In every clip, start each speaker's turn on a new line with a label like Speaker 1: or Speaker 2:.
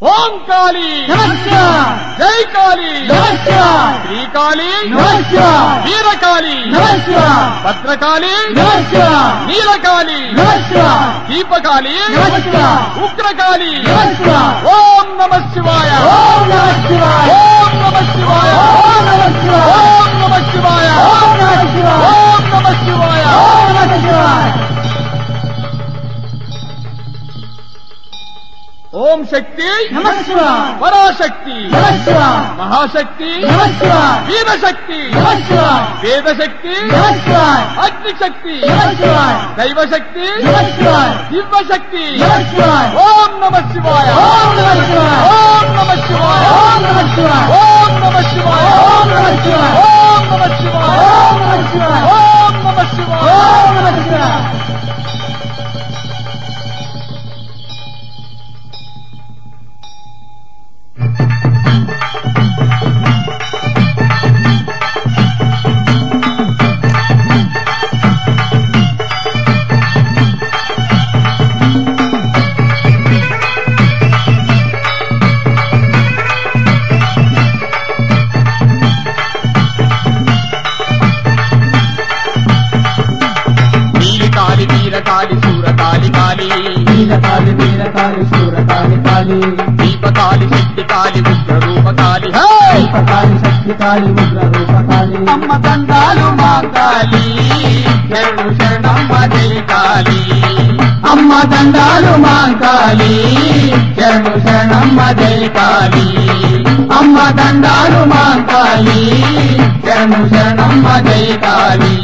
Speaker 1: ఓం కాళీ
Speaker 2: నమస్కార్
Speaker 1: జై కాళీ
Speaker 2: నమస్కార్
Speaker 1: శ్రీకాళీ
Speaker 2: నమస్కార్
Speaker 1: వీరకాళి
Speaker 2: నమస్కార్
Speaker 1: భద్రకాళి
Speaker 2: నమస్కార్
Speaker 1: నీలకాళి
Speaker 2: నమస్కార్
Speaker 1: దీపకాళి
Speaker 2: నమస్కార్
Speaker 1: ఉగ్రకాళి
Speaker 2: నమస్కార్
Speaker 1: ఓం నమ శివాయ
Speaker 2: ఓం నమ శివాయ
Speaker 1: ఓం నమ శివాయ
Speaker 2: ఓం నమ శివాయ
Speaker 1: ఓం నమ శివాయ
Speaker 2: ఓం నమ శివాయ
Speaker 1: ఓం నమ శివాయ
Speaker 2: ఓం నమ శివాయ
Speaker 1: ఓం శక్తి
Speaker 2: నమ శివాయ
Speaker 1: పరాశక్తి
Speaker 2: నమ శివాయ
Speaker 1: మహాశక్తి
Speaker 2: నమ శివాయ
Speaker 1: వీరశక్తి
Speaker 2: నమ శివాయ
Speaker 1: వేదశక్తి
Speaker 2: నమ శివాయ
Speaker 1: అగ్నిశక్తి
Speaker 2: నమ శివాయ
Speaker 1: దైవశక్తి
Speaker 2: నమ శివాయ
Speaker 1: దివ్యశక్తి
Speaker 2: నమ శివాయ
Speaker 1: ఓం నమ శివాయ
Speaker 2: ఓం నమ శివాయ
Speaker 1: ఓం నమ శివాయ
Speaker 2: ఓం నమ శివాయ
Speaker 1: ఓం నమ శివాయ
Speaker 2: ఓం నమ శివాయ
Speaker 1: ఓం నమ శివాయ
Speaker 2: ఓం నమ శివాయ
Speaker 1: ఓం నమ శివాయ
Speaker 2: ఓం నమ శివాయ
Speaker 1: నీలికాలి వీరకాలి సూరకాలి కాలి
Speaker 2: నీలకాలి నీలకాలి శూరకాలి కాలి
Speaker 1: దీపకాలి శక్తి కాలి ఉగ్ర రూపకాలి
Speaker 2: దీపకాలి శక్తి కాలి ఉగ్ర రూపకాలి
Speaker 1: అమ్మ దండాలు మాంగాలి శరణు శరణమ్మ జై కాలి
Speaker 2: అమ్మ దండాలు
Speaker 1: మాంకాలి శరణు శరణమ్మ జై కాలి
Speaker 2: అమ్మ దండాలు
Speaker 1: మాంకాలి శరణు శరణమ్మ జై కాలి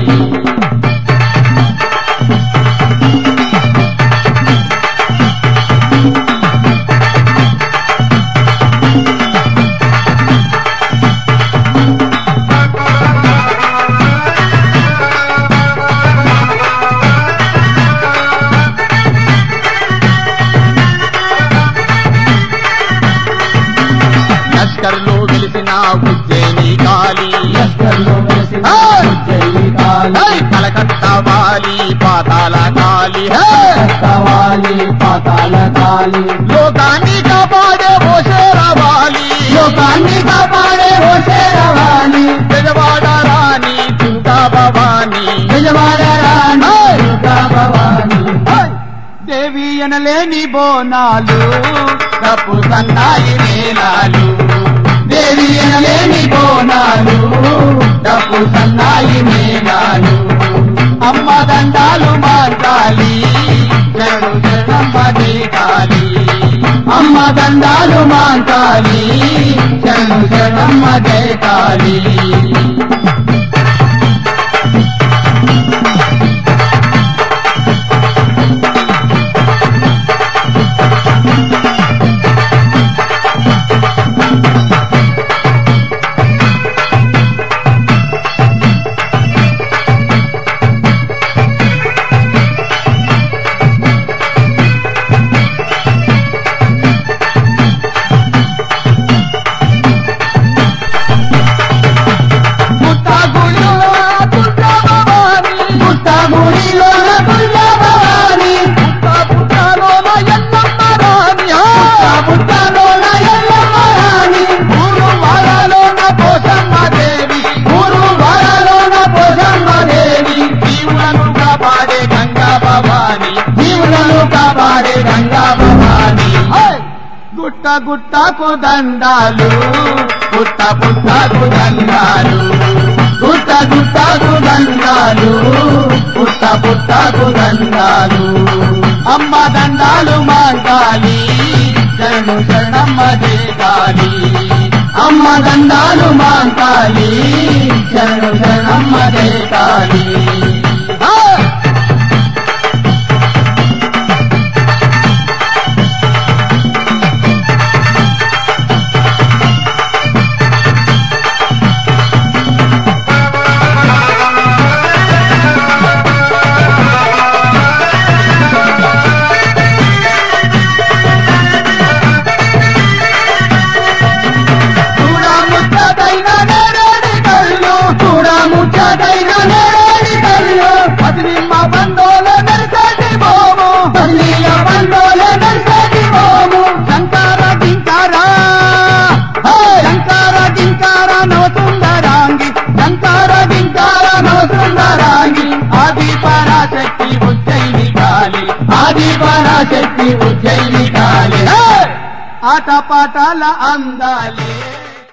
Speaker 1: లష్కర్లో వెలిసిన ఉజ్జయిని కాలి
Speaker 2: లష్కర్లో వెలిసిన ఉజ్జయిని కాలి
Speaker 1: హై! కలకత్తా వాలి పాతాల కాలి
Speaker 2: కవాలి పాతాల కాలి
Speaker 1: లోకాన్ని కాపాడే ఓషేరవాలి
Speaker 2: లోకాన్ని కాపాడే ఓ శేరవాణి
Speaker 1: పెదవాడ రాణి దుర్గా భవాని
Speaker 2: నిజవాడ రాణి దుర్గా భవాని
Speaker 1: దేవి అనలేని బోనాలు తప్పు సన్నాయి మేళాలు
Speaker 2: దేవి అనలేని బోనాలు
Speaker 1: డప్పు సన్నాయి మేళాలు అమ్మ దండాలు మార్గాలి చెడు చెడమ్మ కాలి
Speaker 2: అమ్మ దండాలు మాంకాలి
Speaker 1: చెడు చెడమ్మ కాలి పుట్టగుడిలో దుర్గా భవాని
Speaker 2: పుట్ట గుడిలోన దుర్గా భవాని
Speaker 1: పుట్ట పుట్టలోన ఎల్లమ్మ రాణి
Speaker 2: పుట్ట పుట్టలోన ఎల్లమ్మ రాణి
Speaker 1: ఊరు వాడలోన పోషమ్మ దేవి
Speaker 2: ఊరు వాడలోన పోషమ్మ దేవి
Speaker 1: జీవులను కాపాడే గంగా భవాని
Speaker 2: జీవులను కాపాడే గంగా భవాని
Speaker 1: గుట్ట గుట్టకు దండాలు పుట్ట పుట్టకు దండాలు
Speaker 2: గుట్ట గుట్టకు దండాలు
Speaker 1: పుట్ట పుట్టకు దండాలు అమ్మ దండాలు మాంగాలి శరణు శరణమ్మ కాలి
Speaker 2: అమ్మ దండాలు మాంకాలి
Speaker 1: శరణు శరణమ్మ కాలి
Speaker 2: చూడా ముచ్చటైన నేరేడి కళ్ళు చూడా ముచ్చటైన నేరేడి కళ్ళు
Speaker 1: నవసుందరాంగి
Speaker 2: శంకర గింకార నవసుందరాంగి
Speaker 1: ఆది పరాశక్తి ఉజ్జయిని కాళి
Speaker 2: ఆది పరాశక్తి ఉజ్జయిని కాళి
Speaker 1: ఆట పాటాల అందాలే